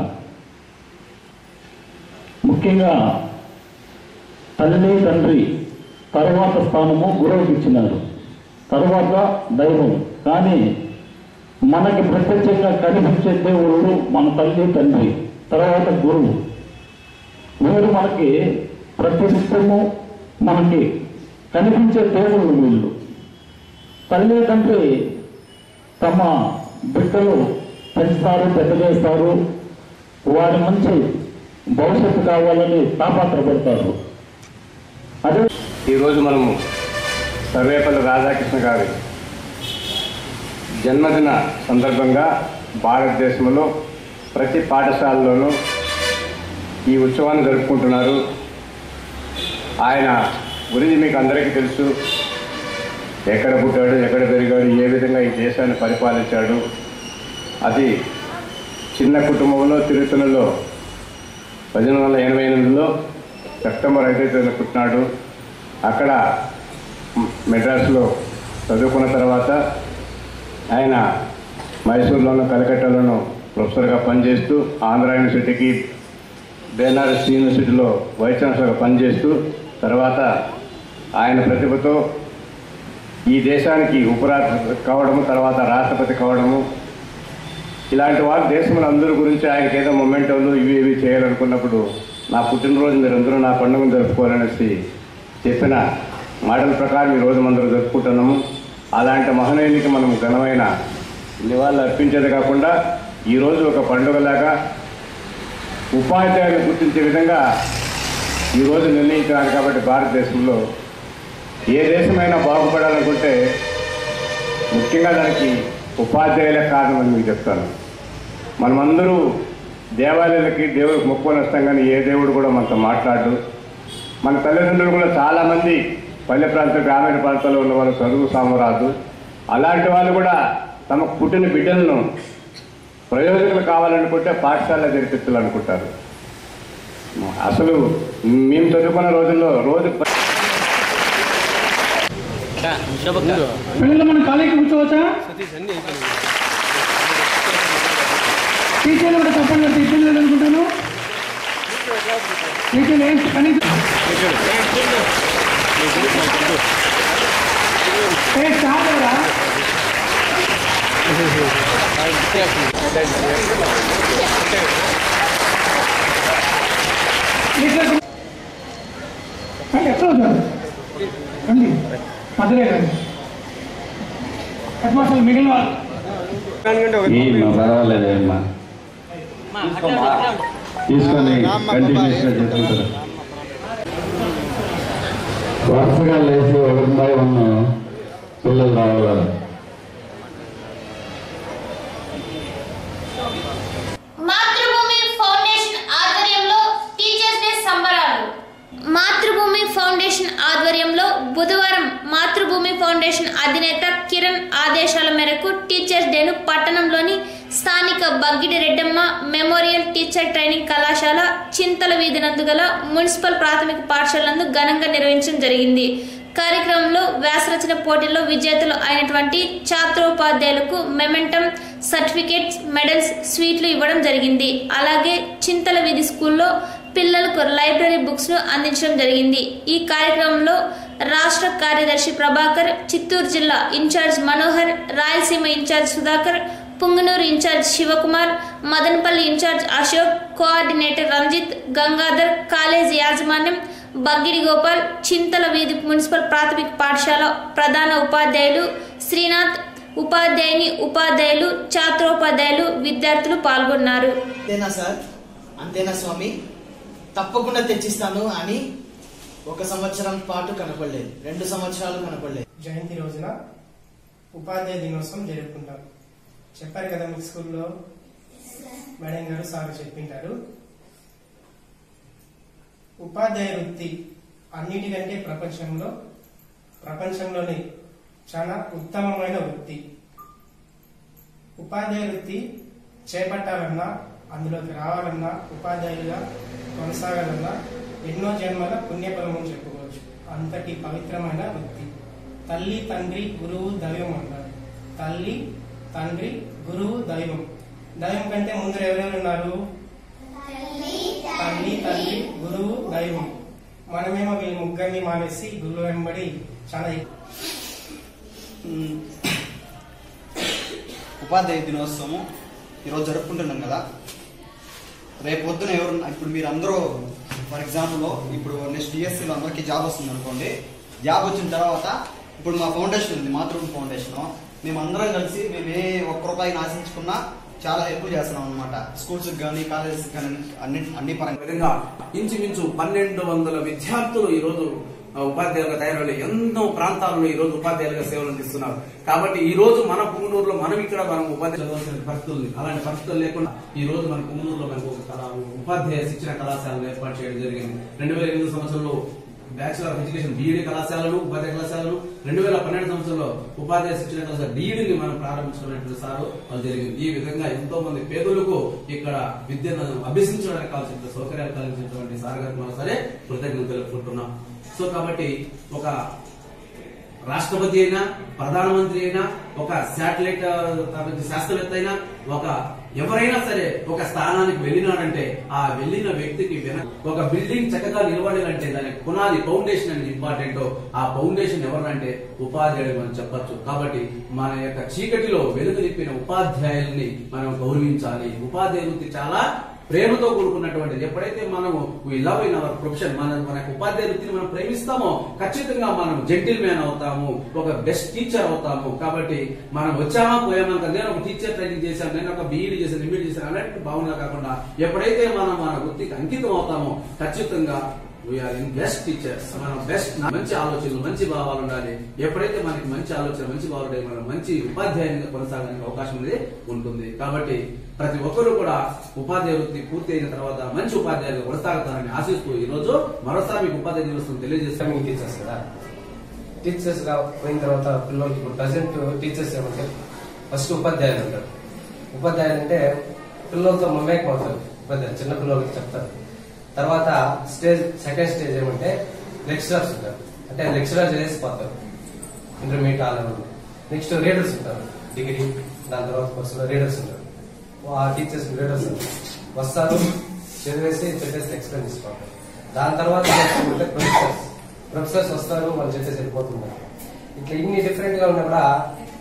ముఖ్యంగా తల్లి తండ్రి తర్వాత స్థానము గురువుకి ఇచ్చినారు తర్వాత దైవం కానీ మనకి ప్రత్యక్షంగా కనిపించే దేవుళ్ళు మన తల్లి తండ్రి తర్వాత గురువు వీరు మనకి ప్రతినిత్యము మనకి కనిపించే దేవుళ్ళు వీళ్ళు తల్లి తండ్రి తమ బిడ్డలు పెంచుతారు పెద్ద చేస్తారు వారి మంచి భవిష్యత్తు కావాలని తాపత్రపడతారు అదే ఈరోజు మనము సర్వేపల్లి రాధాకృష్ణ గారి జన్మదిన సందర్భంగా భారతదేశంలో ప్రతి పాఠశాలలోనూ ఈ ఉత్సవాన్ని జరుపుకుంటున్నారు ఆయన గురించి మీకు అందరికీ తెలుసు ఎక్కడ పుట్టాడు ఎక్కడ పెరిగాడు ఏ విధంగా ఈ దేశాన్ని పరిపాలించాడు అది చిన్న కుటుంబంలో తిరుపతిలో పద్దెనిమిది వందల ఎనభై ఎనిమిదిలో సెప్టెంబర్ ఐదో తేదీన పుట్టినాడు అక్కడ మెడ్రాస్లో చదువుకున్న తర్వాత ఆయన మైసూర్లోను కలకట్టాలోను ప్రొఫెసర్గా పనిచేస్తూ ఆంధ్ర యూనివర్సిటీకి బెనారస్ యూనివర్సిటీలో వైస్ ఛాన్సలర్గా పనిచేస్తూ తర్వాత ఆయన ప్రతిభతో ఈ దేశానికి ఉపరాష్ట్రపతి కావడము తర్వాత రాష్ట్రపతి కావడము ఇలాంటి వారు దేశంలో అందరి గురించి ఆయనకి ఏదో మొమెంటోలు ఇవి ఇవి చేయాలనుకున్నప్పుడు నా పుట్టినరోజు మీరు అందరూ నా పండుగను జరుపుకోవాలనేసి చెప్పిన మాటల ప్రకారం ఈ రోజు అందరూ జరుపుకుంటున్నాము అలాంటి మహనీయునికి మనం ఘనమైన నివాళులు అర్పించేది కాకుండా ఈరోజు ఒక పండుగలాగా ఉపాధ్యాయులు గుర్తించే విధంగా ఈరోజు నిర్ణయించినారు కాబట్టి భారతదేశంలో ఏ దేశమైనా బాగుపడాలనుకుంటే ముఖ్యంగా దానికి ఉపాధ్యాయుల కారణమని మీకు చెప్తాను మనమందరూ దేవాలయాలకి దేవుడికి మొక్కుకొని వస్తాం కానీ ఏ దేవుడు కూడా మనతో మాట్లాడు మన తల్లిదండ్రులు కూడా చాలామంది పల్లె ప్రాంత గ్రామీణ ప్రాంతాల్లో ఉన్న వాళ్ళు చదువు సామరాదు అలాంటి వాళ్ళు కూడా తమకు పుట్టిన బిడ్డలను ప్రయోజకులు కావాలనుకుంటే పాఠశాలలో జరిపించాలనుకుంటారు అసలు మేము చదువుకున్న రోజుల్లో రోజు పిల్లలు మనం ఖాళీకి కూర్చోవచ్చా టీచర్లు కూడా తప్పండి టీచర్లు లేదనుకుంటాను టీచర్లు ఏం కనీసం ఏ స్టాప్ కదా టీచర్లు ఎక్కడ వచ్చారు రండి మధ్యలో రండి హెడ్ మాస్టర్ మిగిలిన వాళ్ళు ఏమ్మా పర్వాలేదమ్మా తీసుకొని కంటిన్యూస్గా చేసుకుంటారు వరుసగా లేచి ఒకటిపై ఉన్న పిల్లలు రావాలి మాతృభూమి ఫౌండేషన్ ఆధ్వర్యంలో టీచర్స్ డే సంబరాలు మాతృభూమి ఫౌండేషన్ ఆధ్వర్యంలో బుధవారం మాతృభూమి ఫౌండేషన్ అధినేత కిరణ్ ఆదేశాల మేరకు టీచర్స్ డేను పట్టణంలోని స్థానిక Baggidi Reddamma memorial teacher training కళాశాల చింతల వీధి నందు గల మున్సిపల్ ప్రాథమిక పాఠశాల నందు ఘనంగా నిర్వహించడం జరిగింది కార్యక్రమంలో వ్యాసరచన పోటీల్లో విజేతలు అయినటువంటి ఛాత్రోపాధ్యాయులకు మెమెంటం సర్టిఫికేట్స్ మెడల్స్ స్వీట్లు ఇవ్వడం జరిగింది అలాగే చింతల వీధి స్కూల్లో పిల్లలకు లైబ్రరీ బుక్స్ ను అందించడం జరిగింది ఈ కార్యక్రమంలో రాష్ట్ర కార్యదర్శి ప్రభాకర్ చిత్తూరు జిల్లా incharge Manohar Rayalaseema incharge Sudhakar Punganur incharge Shivakumar Madanapalle incharge Ashok coordinator Ranjith Gangadhar college యాజమాన్యం బగ్గిడి గోపాల్ చింతల వీధి మున్సిపల్ ప్రాథమిక పాఠశాల ప్రధాన ఉపాధ్యాయులు శ్రీనాథ్ ఉపాధ్యాయుని ఉపాధ్యాయులు ఛాత్రోపాధ్యాయులు విద్యార్థులు పాల్గొన్నారు అంతేనా సార్ అంతేనా స్వామి తప్పకుండా తెచ్చిస్తాను అని ఒక సంవత్సరం పాటు కనపడలేదు రెండు సంవత్సరాలు కనపడలేదు జయంతి రోజున ఉపాధ్యాయ దినోత్సవం జరుపుకుంటాం చెప్పారు కదా మీకు స్కూల్లో మేడం గారు సార్ చెప్పింటారు ఉపాధ్యాయ వృత్తి అన్నిటికంటే ప్రపంచంలో ప్రపంచంలోని చాలా ఉత్తమమైన వృత్తి ఉపాధ్యాయ వృత్తి చేపట్టాలన్నా అందులోకి రావాలన్నా ఉపాధ్యాయులుగా కొనసాగాలన్నా ఎన్నో జన్మల పుణ్యఫలం అని చెప్పుకోవచ్చు అంతటి పవిత్రమైన వృత్తి తల్లి తండ్రి గురువు దైవం అన్నారు తల్లి తండ్రి గురువు దైవం దైవం కంటే ముందు ఎవరెవరు ఉన్నారు తల్లి తండ్రి గురువు దైవం మనమేమో వీళ్ళ ముగ్గురిని మానేసి గురువు వెంబడి చాలా ఎక్కువ ఉపాధ్యాయ దినోత్సవం ఈరోజు జరుపుకుంటున్నాం కదా రేపు పొద్దున ఎవరు ఇప్పుడు మీరు అందరూ ఫర్ ఎగ్జాంపుల్ ఇప్పుడు నెక్స్ట్ డిఎస్సీలో అందరికీ జాబ్ వస్తుంది అనుకోండి జాబ్ వచ్చిన తర్వాత ఇప్పుడు మా ఫౌండేషన్ ఉంది మాతృభూమి ఫౌండేషన్ మేము అందరం కలిసి మేము ఏ ఒక్క రూపాయిని ఆశించుకున్నా చాలా హెల్ప్ చేస్తున్నాం అనమాట స్కూల్స్ కానీ కాలేజెస్ కానీ అన్ని అన్ని పరంగా విధంగా ఇంచుమించు పన్నెండు వందల విద్యార్థులు ఈ రోజు ఉపాధ్యాయులుగా తయారయ్యే ఎన్నో ప్రాంతాల్లో ఈ రోజు ఉపాధ్యాయులుగా సేవలు అందిస్తున్నారు కాబట్టి ఈ రోజు మన పుంగనూరులో మనం ఇక్కడ మనం ఉపాధ్యాయులు చదవాల్సిన పరిస్థితులు ఉంది. అలాంటి పరిస్థితులు లేకుండా ఈ రోజు మన పుంగనూరులో మనకు ఒక కళా- ఉపాధ్యాయ శిక్షణ కళాశాలను ఏర్పాటు చేయడం జరిగింది రెండు వేల ఎనిమిది సంవత్సరంలో బ్యాచులర్ ఆఫ్ ఎడ్యుకేషన్ బీఈడీ కళాశాలలు ఉపాధ్యాయ కళాశాలలు రెండు వేల పన్నెండు సంవత్సరంలో ఉపాధ్యాయ శిక్షణ కళాశాల డిఈడిని మనం ప్రారంభించుకున్నటువంటి సారు వాళ్ళు జరిగింది ఈ విధంగా ఎంతో మంది పేదలకు ఇక్కడ విద్యను అభ్యసించడానికి కావాల్సిన సౌకర్యాలు కలిగించినటువంటి సార్ గారికి మనం సరే కృతజ్ఞతలు తెలుపుకుంటున్నాం సో కాబట్టి ఒక రాష్ట్రపతి అయినా ప్రధానమంత్రి అయినా ఒక శాటిలైట్ ఆ, కాబట్టి శాస్త్రవేత్త అయినా ఒక ఎవరైనా సరే ఒక స్థానానికి వెళ్ళినాడంటే ఆ వెళ్ళిన వ్యక్తికి వెనక ఒక బిల్డింగ్ చక్కగా నిలబడాలంటే దానికి పునాది ఫౌండేషన్ అనేది ఇంపార్టెంట్ ఆ ఫౌండేషన్ ఎవరంటే ఉపాధ్యాయుడు అని చెప్పొచ్చు కాబట్టి మన యొక్క చీకటిలో వెలుగు నింపిన ఉపాధ్యాయుల్ని మనం గౌరవించాలి ఉపాధ్యాయ వృత్తి చాలా ప్రేమతో కూడుకున్నటువంటిది ఎప్పుడైతే మనము we love in our profession మన మన యొక్క ఉపాధ్యాయ వృత్తిని మనం ప్రేమిస్తామో ఖచ్చితంగా మనం జెంటిల్ మ్యాన్ అవుతాము ఒక బెస్ట్ టీచర్ అవుతాము కాబట్టి మనం వచ్చామా పోయామా కదా నేను ఒక టీచర్ ట్రైనింగ్ చేశాను నేను ఒక బీఈడి చేశాను ఎంబీడీ చేశాను అన్నట్టు భావన కాకుండా ఎప్పుడైతే మనం మన వృత్తికి అంకితం అవుతామో ఖచ్చితంగా వీఆర్ ఇన్ బెస్ట్ టీచర్స్ మనం బెస్ట్ మంచి ఆలోచనలు మంచి భావాలు ఉండాలి ఎప్పుడైతే మనకి మంచి ఆలోచన మంచి భావాలు ఉంటే మనం మంచి ఉపాధ్యాయునిగా కొనసాగడానికి అవకాశం అనేది ఉంటుంది కాబట్టి ప్రతి ఒక్కరూ కూడా ఉపాధ్యాయ వృత్తి పూర్తి అయిన తర్వాత మంచి ఉపాధ్యాయులు కొనసాగుతారని ఆశిస్తూ ఈ రోజు మరోసారి మీకు ఉపాధ్యాయ దినోత్సవం తెలియజేస్తాము టీచర్స్ కదా టీచర్స్ గా పోయిన తర్వాత పిల్లలకి ఇప్పుడు ప్రజెంట్ టీచర్స్ ఏమంటే ఫస్ట్ ఉపాధ్యాయులు ఉంటారు ఉపాధ్యాయులు అంటే పిల్లలతో మమేకం అవుతారు ఉపాధ్యాయులు చిన్న పిల్లలకి చెప్తారు తర్వాత స్టేజ్ సెకండ్ స్టేజ్ ఏమంటే లెక్చరర్స్ ఉంటారు అంటే లెక్చరర్ చేసిపోతారు ఇంటర్మీడియట్ ఆ లెవెల్ నెక్స్ట్ రీడర్స్ ఉంటారు డిగ్రీ దాని తర్వాత కోర్సులో రీడర్స్ ఉంటారు ఆ టీచర్స్ రీడర్స్ వస్తారు చదివేసి చెప్పేసి ఎక్స్ప్లెయిన్ చేసుకోవాలి దాని తర్వాత అంటే ప్రొఫెసర్స్ ప్రొఫెసర్స్ వస్తారు వాళ్ళు చెప్పేసి వెళ్ళిపోతున్నారు ఇట్లా ఇన్ని డిఫరెంట్ గా ఉన్నా కూడా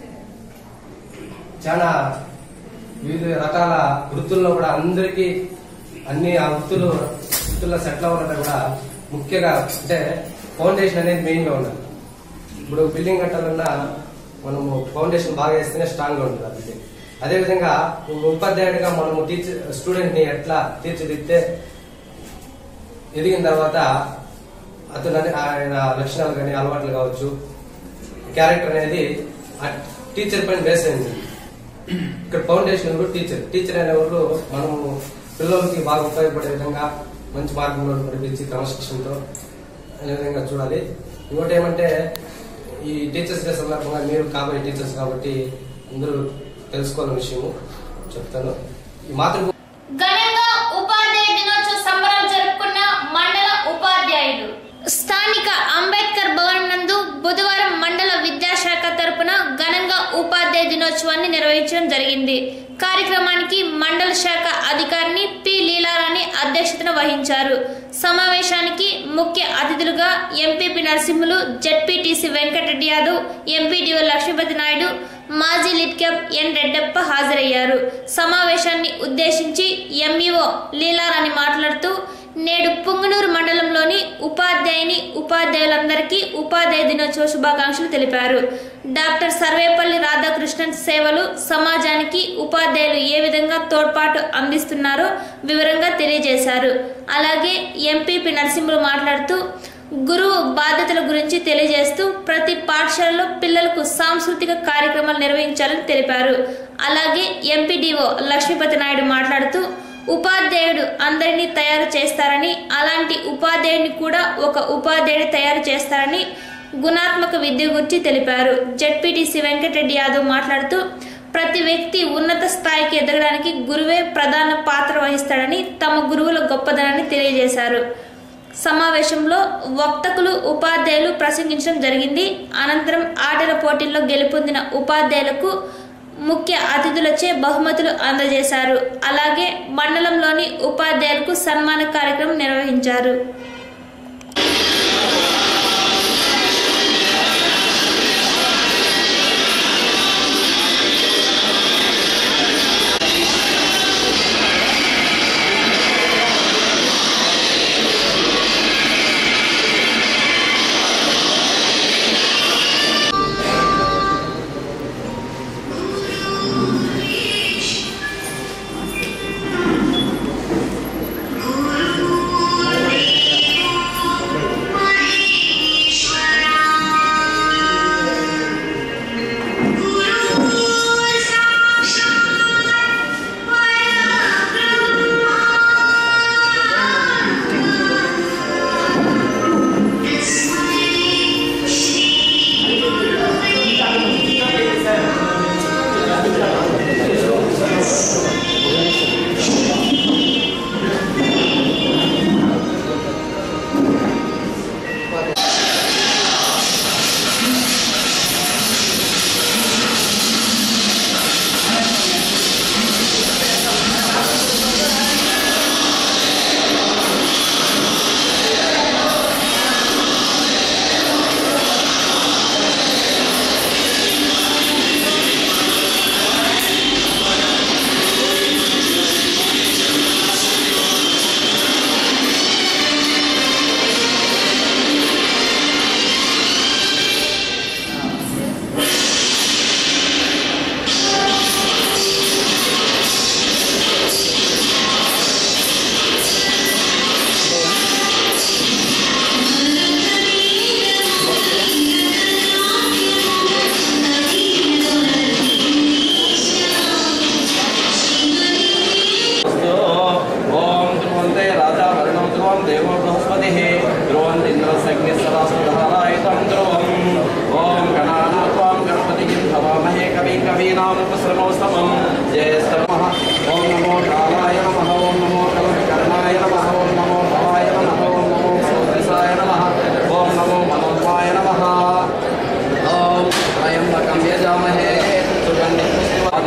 చాలా వివిధ రకాల వృత్తుల్లో కూడా అందరికీ అన్ని ఆ వృత్తులు వృత్తుల్లో సెటిల్ అవ్వాలంటే కూడా ముఖ్యంగా అంటే ఫౌండేషన్ అనేది మెయిన్ గా ఉండాలి ఇప్పుడు బిల్డింగ్ కట్టాలన్నా మనము ఫౌండేషన్ బాగా వేస్తేనే స్ట్రాంగ్ గా ఉంటుంది ఆ బిల్డింగ్ అదేవిధంగా ఉపాధ్యాయుడిగా మనము టీచర్ స్టూడెంట్ ని ఎట్లా తీర్చిదిద్దే ఎదిగిన తర్వాత అతను అనే- ఆయన లక్షణాలు కానీ అలవాట్లు కావచ్చు క్యారెక్టర్ అనేది ఆ టీచర్ పైన బేస్ అయింది ఇక్కడ ఫౌండేషన్ కూడా టీచర్ టీచర్ అనే వాళ్ళు మనము పిల్లలకి బాగా ఉపయోగపడే విధంగా మంచి మార్గంలో నడిపించి క్రమశిక్షణతో అనే విధంగా చూడాలి ఇంకోటి ఏమంటే ఈ టీచర్స్ డే సందర్భంగా మీరు కాబోయే టీచర్స్ కాబట్టి అందరూ తెలుసుకోవాలని విషయము చెప్తాను ఈ మాతృ ఘనంగా ఉపాధ్యాయ దినోత్సవ సంబరాలు జరుపుకున్న మండల ఉపాధ్యాయులు స్థానిక అంబేద్కర్ భవన్ నందు బుధవారం మండల విద్యాశాఖ తరపున ఘనంగా ఉపాధ్యాయ దినోత్సవాన్ని నిర్వహించడం జరిగింది కార్యక్రమానికి మండల శాఖ అధికారిని పి లీలారాణి అధ్యక్షతన వహించారు సమావేశానికి ముఖ్య అతిథులుగా MPP Narasimhulu ZPTC Venkatareddy Yadav MPDO Lakshmipathi Naidu మాజీ లిట్ క్యాప్ ఎన్ రెడ్డప్ప హాజరయ్యారు సమావేశాన్ని ఉద్దేశించి ఎంఈఓ లీలారాణి మాట్లాడుతూ నేడు పుంగనూరు మండలంలోని ఉపాధ్యాయుని ఉపాధ్యాయులందరికీ ఉపాధ్యాయ దినోత్సవ శుభాకాంక్షలు తెలిపారు డాక్టర్ సర్వేపల్లి రాధాకృష్ణన్ సేవలు సమాజానికి ఉపాధ్యాయులు ఏ విధంగా తోడ్పాటు అందిస్తున్నారో వివరంగా తెలియజేశారు అలాగే ఎంపీపీ నరసింహులు మాట్లాడుతూ గురువు బాధ్యతల గురించి తెలియజేస్తూ ప్రతి పాఠశాలలో పిల్లలకు సాంస్కృతిక కార్యక్రమాలు నిర్వహించాలని తెలిపారు అలాగే ఎంపీడీఓ లక్ష్మీపతి నాయుడు మాట్లాడుతూ ఉపాధ్యాయుడు అందరినీ తయారు చేస్తారని అలాంటి ఉపాధ్యాయుడిని కూడా ఒక ఉపాధ్యాయుడు తయారు చేస్తారని గుణాత్మక విద్య గురించి తెలిపారు జడ్పీటీసీ వెంకటరెడ్డి యాదవ్ మాట్లాడుతూ ప్రతి వ్యక్తి ఉన్నత స్థాయికి ఎదగడానికి గురువే ప్రధాన పాత్ర వహిస్తాడని తమ గురువుల గొప్పదనాన్ని తెలియజేశారు సమావేశంలో వక్తకులు ఉపాధ్యాయులు ప్రసంగించడం జరిగింది అనంతరం ఆటల పోటీల్లో గెలుపొందిన ఉపాధ్యాయులకు ముఖ్య అతిథులచే బహుమతులు అందజేశారు అలాగే మండలంలోని ఉపాధ్యాయులకు సన్మాన కార్యక్రమం నిర్వహించారు Thank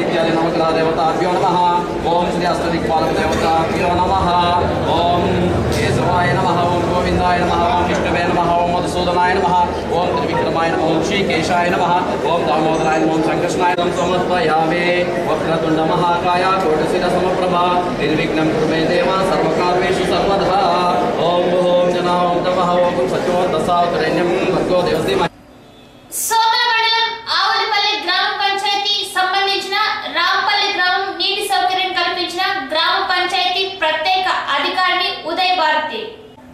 इत्यादि नवग्रह देवताभ्यो नमः ओम श्री अष्टदिक्पालक देवताभ्यो नमः ओम केशवाय नमः ओम गोविंदाय नमः ओम विष्णुवे नमः ओम मधुसूदनाय नमः ओम त्रिविक्रमाय नमः ओम श्रीकेशाय नमः ओम दामोदराय नमः ओम संकृष्णाय नमः समर्पयामे वक्रतुण्ड महाकाय कोटिशिर समप्रभा निर्विघ्नं कुर्मे देव सर्वकार्येषु सर्वदा ओम ओम जना ओम तमः ओम सत्योदशावतरण्यं भर्गो देवसी సోమల మండలం ఆవులపల్లి గ్రామ పంచాయతీ సంబంధించిన రాంపల్లి గ్రామం నీటి సౌకర్యం కల్పించిన గ్రామ పంచాయతీ ప్రత్యేక అధికారిని ఉదయ్ భారతి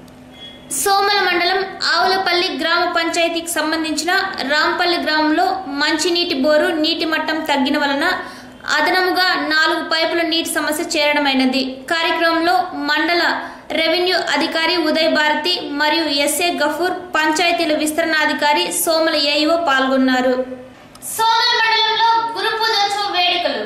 సోమల మండలం ఆవులపల్లి గ్రామ పంచాయతీకి సంబంధించిన రాంపల్లి గ్రామంలో మంచినీటి బోరు నీటి మట్టం తగ్గిన వలన అదనముగా నాలుగు పైపుల నీటి సమస్య చేరడమైనది కార్యక్రమంలో మండల రెవెన్యూ అధికారి ఉదయ్ భారతి మరియు ఎస్ఏ గఫూర్ పంచాయతీల విస్తరణాధికారి సోమల ఏఈఓ పాల్గొన్నారు సోమల మండలంలో గురు పూజోత్సవ వేడుకలు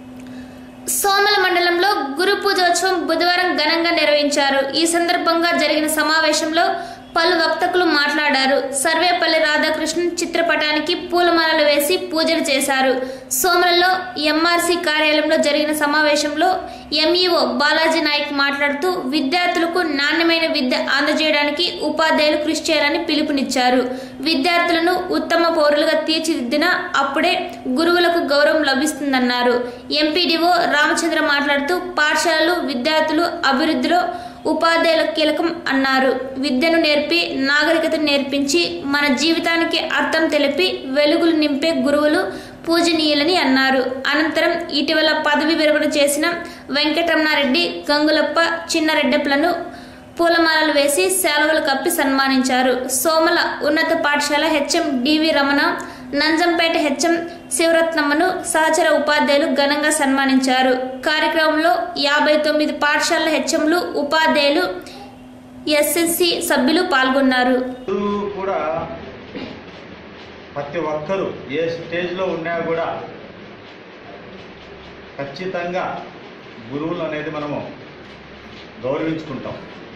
సోమల మండలంలో గురు పూజోత్సవం బుధవారం ఘనంగా నిర్వహించారు ఈ సందర్భంగా జరిగిన సమావేశంలో పలు వక్తకులు మాట్లాడారు సర్వేపల్లి రాధాకృష్ణన్ చిత్రపటానికి పూలమాలలు వేసి పూజలు చేశారు సోమలలో ఎంఆర్సీ కార్యాలయంలో జరిగిన సమావేశంలో ఎంఈఓ బాలాజీ నాయక్ మాట్లాడుతూ విద్యార్థులకు నాణ్యమైన విద్య అందజేయడానికి ఉపాధ్యాయులు కృషి చేయాలని పిలుపునిచ్చారు విద్యార్థులను ఉత్తమ పౌరులుగా తీర్చిదిద్దిన అప్పుడే గురువులకు గౌరవం లభిస్తుందన్నారు ఎంపీడీఓ రామచంద్ర మాట్లాడుతూ పాఠశాలలు విద్యార్థులు అభివృద్ధిలో ఉపాధ్యాయుల కీలకం అన్నారు విద్యను నేర్పి నాగరికతను నేర్పించి మన జీవితానికి అర్థం తెలిపి వెలుగులు నింపే గురువులు పూజనీయులని అన్నారు అనంతరం ఇటీవల పదవి విరమణ చేసిన వెంకటరమణారెడ్డి గంగులప్ప చిన్నారెడ్డప్పలను పూలమాలలు వేసి శాలువలు కప్పి సన్మానించారు సోమల ఉన్నత పాఠశాల HM DV Ramana Nanjampet HM శివరత్నమ్మను సహచర ఉపాధ్యాయులు ఘనంగా సన్మానించారు కార్యక్రమంలో యాభై తొమ్మిది పాఠశాలల హెచ్ఎంలు ఉపాధ్యాయులు ఎస్ఎస్సి సభ్యులు పాల్గొన్నారు గురువు కూడా ప్రతి ఒక్కరూ ఏ స్టేజ్లో ఉన్నా కూడా ఖచ్చితంగా గురువులు అనేది మనము గౌరవించుకుంటాం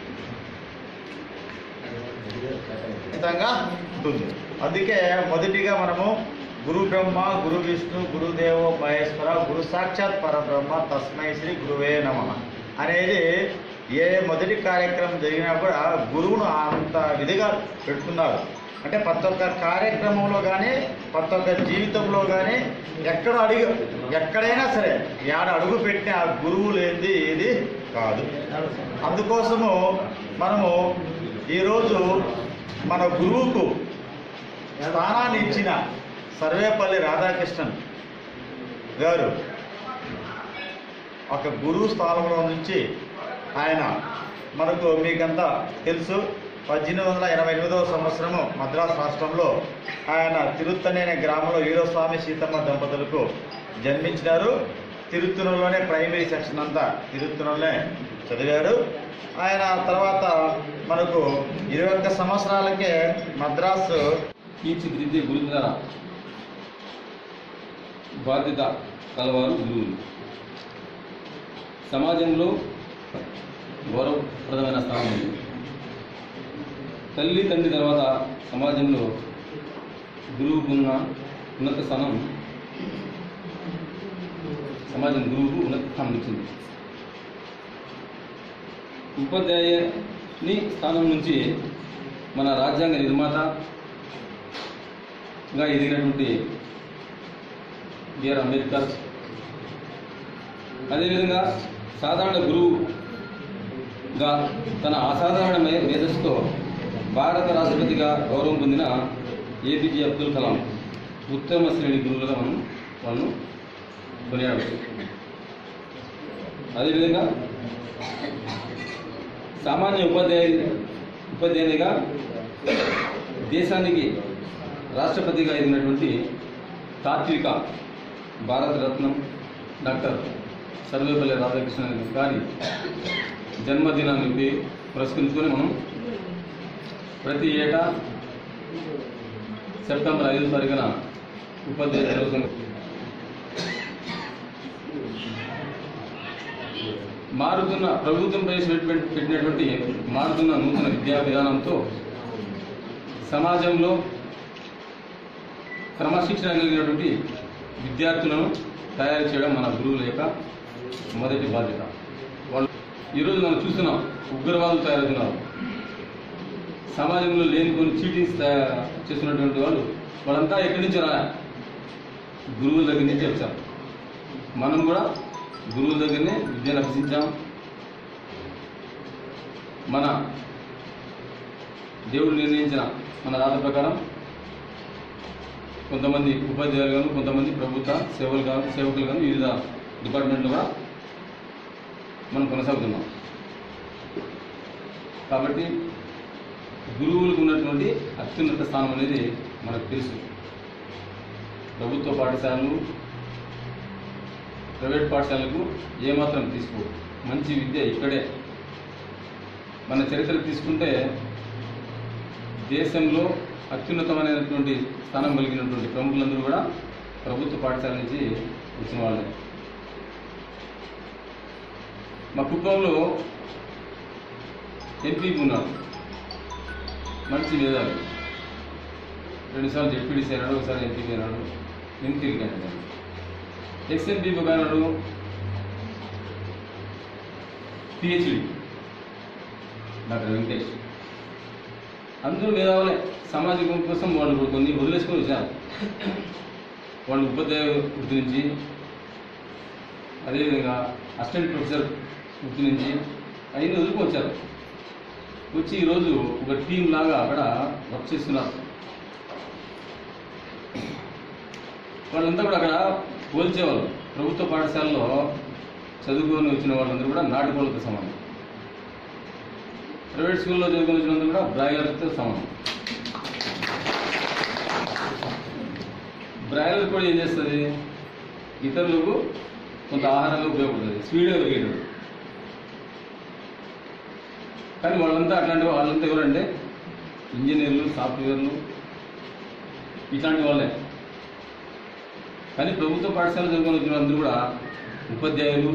ఖచ్చితంగా ఉంటుంది అందుకే మొదటిగా మనము గురు బ్రహ్మ గురు విష్ణు గురుదేవో మహేశ్వర గురు సాక్షాత్ పరబ్రహ్మ తస్మై శ్రీ గురువే నమ అనేది ఏ మొదటి కార్యక్రమం జరిగినా కూడా గురువును అంత విధిగా పెట్టుకున్నారు అంటే ప్రతి ఒక్క కార్యక్రమంలో కానీ ప్రతి ఒక్క జీవితంలో కానీ ఎక్కడ అడుగు ఎక్కడైనా సరే ఏడ అడుగు పెట్టిన ఆ గురువు లేనిది ఏది కాదు అందుకోసము మనము ఈరోజు మన గురువుకు స్థానాన్ని ఇచ్చిన సర్వేపల్లి రాధాకృష్ణన్ గారు ఒక గురువు స్థానంలో నుంచి ఆయన మనకు మీకంతా తెలుసు పద్దెనిమిది వందల ఎనభై ఎనిమిదవ సంవత్సరము మద్రాసు రాష్ట్రంలో ఆయన తిరుత్తని అనే గ్రామంలో వీరస్వామి సీతమ్మ దంపతులకు జన్మించినారు తిరుత్తూరులోనే ప్రైమరీ సెక్షన్ అంతా తిరుత్తూరులోనే చదివాడు ఆయన తర్వాత మనకు ఇరవై ఒక్క సంవత్సరాలకే మద్రాసు తీర్చిదిద్దే గురువుగార బాధ్యత కలవారు గురువులు సమాజంలో గౌరవప్రదమైన స్థానం ఉంది తల్లి తండ్రి తర్వాత సమాజంలో గురువుకున్న ఉన్నత స్థానం సమాజం గురువుకు ఉన్నత స్థానం ఇచ్చింది ఉపాధ్యాయుని స్థానం నుంచి మన రాజ్యాంగ నిర్మాతగా ఎదిగినటువంటి బిఆర్ అంబేద్కర్ అదేవిధంగా సాధారణ గురువుగా తన అసాధారణ మే మేధస్సుతో భారత రాష్ట్రపతిగా గౌరవం పొందిన ఏపీజే అబ్దుల్ కలాం ఉత్తమ శ్రేణి గురువులుగా మనం వాళ్ళను కొనియాడవచ్చు అదేవిధంగా సామాన్య ఉపాధ్యాయు ఉపాధ్యాయునిగా దేశానికి రాష్ట్రపతిగా ఎదిగినటువంటి తాత్విక భారతరత్నం డాక్టర్ సర్వేపల్లి రాధాకృష్ణన్ గారి జన్మదినాన్ని ఉపయోగి- పురస్కరించుకొని మనం ప్రతి ఏటా సెప్టెంబర్ ఐదో తారీఖున ఉపాధ్యాయ దినోత్సవం మారుతున్న ప్రభుత్వం ప్రవేశపెట్టి పెట్టినటువంటి మారుతున్న నూతన విద్యా విధానంతో సమాజంలో క్రమశిక్షణ కలిగినటువంటి విద్యార్థులను తయారు చేయడం మన గురువుల యొక్క మొదటి బాధ్యత వాళ్ళు ఈరోజు మనం చూస్తున్నాం ఉగ్రవాదులు తయారవుతున్నారు సమాజంలో లేని కొన్ని చీటింగ్స్ తయారు చేస్తున్నటువంటి వాళ్ళు వాళ్ళంతా ఎక్కడి నుంచి రా గురువుల దగ్గర నుంచి వచ్చారు మనం కూడా గురువుల దగ్గరనే విద్యను అభ్యసించాం మన దేవుడు నిర్ణయించిన మన రాత ప్రకారం కొంతమంది ఉపాధ్యాయులు గాను కొంతమంది ప్రభుత్వ సేవలు గాను సేవకులు గాను వివిధ డిపార్ట్మెంట్లు కూడా మనం కొనసాగుతున్నాం కాబట్టి గురువులకు ఉన్నటువంటి అత్యున్నత స్థానం అనేది మనకు తెలుసు ప్రభుత్వ పాఠశాలలు ప్రైవేట్ పాఠశాలకు ఏమాత్రం తీసుకో మంచి విద్య ఇక్కడే మన చరిత్ర తీసుకుంటే దేశంలో అత్యున్నతమైనటువంటి స్థానం కలిగినటువంటి ప్రముఖులందరూ కూడా ప్రభుత్వ పాఠశాల నుంచి వచ్చిన వాళ్ళే మా కుప్పంలో ఎంపీ ఉన్నారు మంచి మేధావి రెండుసార్లు జెడ్పీడీసీ అయినాడు ఒకసారి ఎంపీకి అయినాడు ఎంపీకి అయినాడు ఎక్స్ ఎంపీకి అయినాడు పిహెచ్డి డాక్టర్ వెంకటేష్ అందరూ మేధావులే సమాజం కోసం వాళ్ళు కొన్ని వదిలేసుకొని వచ్చారు వాళ్ళు ఉపాధ్యాయ వృత్తి నుంచి అదేవిధంగా అసిస్టెంట్ ప్రొఫెసర్ వృత్తి నుంచి అవన్నీ వదులుకొని వచ్చారు వచ్చి ఈరోజు ఒక టీం లాగా అక్కడ వర్క్ చేస్తున్నారు వాళ్ళంతా కూడా అక్కడ పోల్చేవాళ్ళు ప్రభుత్వ పాఠశాలలో చదువుకొని వచ్చిన వాళ్ళందరూ కూడా నాటుకోళ్ళతో సమానం ప్రైవేట్ స్కూల్లో చదువుకొని వచ్చినందుకు కూడా బ్రాయిలర్తో సమానం బ్రాయిలర్ కూడా ఏం చేస్తుంది ఇతరులకు కొంత ఆహారంగా ఉపయోగపడుతుంది స్పీడ్గా పెరిగేటప్పుడు కానీ వాళ్ళంతా అట్లాంటి వాళ్ళంతా ఎవరంటే ఇంజనీర్లు సాఫ్ట్వేర్లు ఇట్లాంటి వాళ్ళే కానీ ప్రభుత్వ పాఠశాల చదువుకొని వచ్చిన అందరూ కూడా ఉపాధ్యాయులు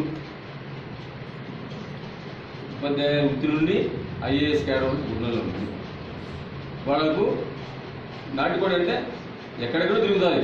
ఉపాధ్యాయ వృత్తి నుండి ఐఏఎస్ క్యాడర్ గుడ్లలో ఉంది వాళ్ళకు నాటికోడి అంటే ఎక్కడెక్కడో తిరుగుతుంది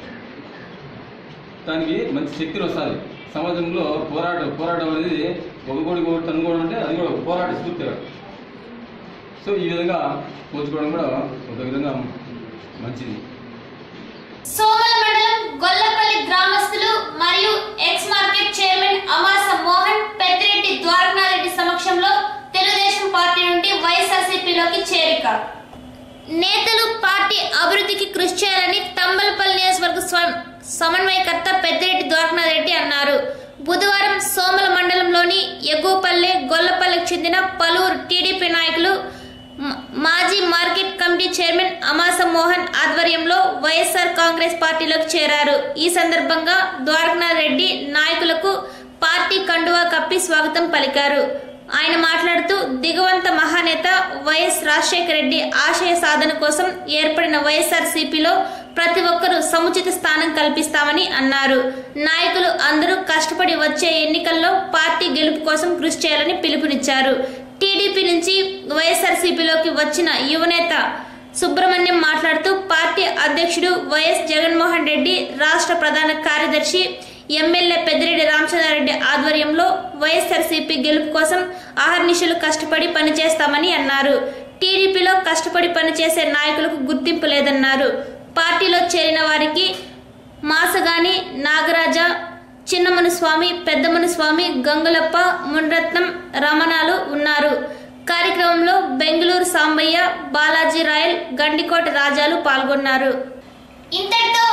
దానికి మంచి శక్తిని వస్తుంది సమాజంలో పోరాటం పోరాటం అనేది ఒక కోడి ఒకటి తనుకోవడం అంటే అది కూడా ఒక పోరాట స్ఫూర్తి సో ఈ విధంగా పోల్చుకోవడం కూడా ఒక విధంగా మంచిది సోమల మండలం గొల్లపల్లి గ్రామస్తులు మరియు ex market chairman Amasa Mohan Peddireddy Dwarakareddy సమక్షంలో తెలుగుదేశం పార్టీ నుండి వైఎస్ఆర్సీపీలోకి చేరిక నేతలు పార్టీ అభివృద్ధికి కృషి చేయాలని తంబలపల్లి నియోజకవర్గ స్వ- సమన్వయకర్త పెద్దిరెడ్డి ద్వారకనాథ్ రెడ్డి అన్నారు బుధవారం సోమల మండలంలోని ఎగువపల్లె గొల్లపల్లెకు చెందిన పలువురు టీడీపీ నాయకులు మ- మాజీ market committee chairman Amasa Mohan ఆధ్వర్యంలో వైఎస్ఆర్ కాంగ్రెస్ పార్టీలోకి చేరారు ఈ సందర్భంగా ద్వారకనాథ్ రెడ్డి నాయకులకు పార్టీ కండువా కప్పి స్వాగతం పలికారు ఆయన మాట్లాడుతూ దిగవంత మహానేత వైఎస్ రాజశేఖర రెడ్డి ఆశయ సాధన కోసం ఏర్పడిన వైఎస్ఆర్ సిపిలో ప్రతి ఒక్కరూ సముచిత స్థానం కల్పిస్తామని అన్నారు నాయకులు అందరూ కష్టపడి వచ్చే ఎన్నికల్లో పార్టీ గెలుపు కోసం కృషి చేయాలని పిలుపునిచ్చారు టీడీపీ నుంచి వైఎస్ఆర్సీపీలోకి వచ్చిన యువనేత సుబ్రహ్మణ్యం మాట్లాడుతూ పార్టీ అధ్యక్షుడు వైఎస్ జగన్మోహన్ రెడ్డి రాష్ట్ర ప్రధాన కార్యదర్శి ఎమ్మెల్యే పెద్దిరెడ్డి రామచంద్రారెడ్డి ఆధ్వర్యంలో వైఎస్ఆర్సీపీ గెలుపు కోసం ఆహర్నిశలు కష్టపడి పనిచేస్తామని అన్నారు టీడీపీలో కష్టపడి పనిచేసే నాయకులకు గుర్తింపు లేదన్నారు పార్టీలో చేరిన వారికి మాసగాని నాగరాజ చిన్నమను స్వామి పెద్దమను స్వామి గంగులప్ప మున్రత్నం రమణాలు ఉన్నారు కార్యక్రమంలో బెంగళూరు సాంబయ్య బాలాజీ రాయల్ గండికోట రాజాలు పాల్గొన్నారు ఇంతటితో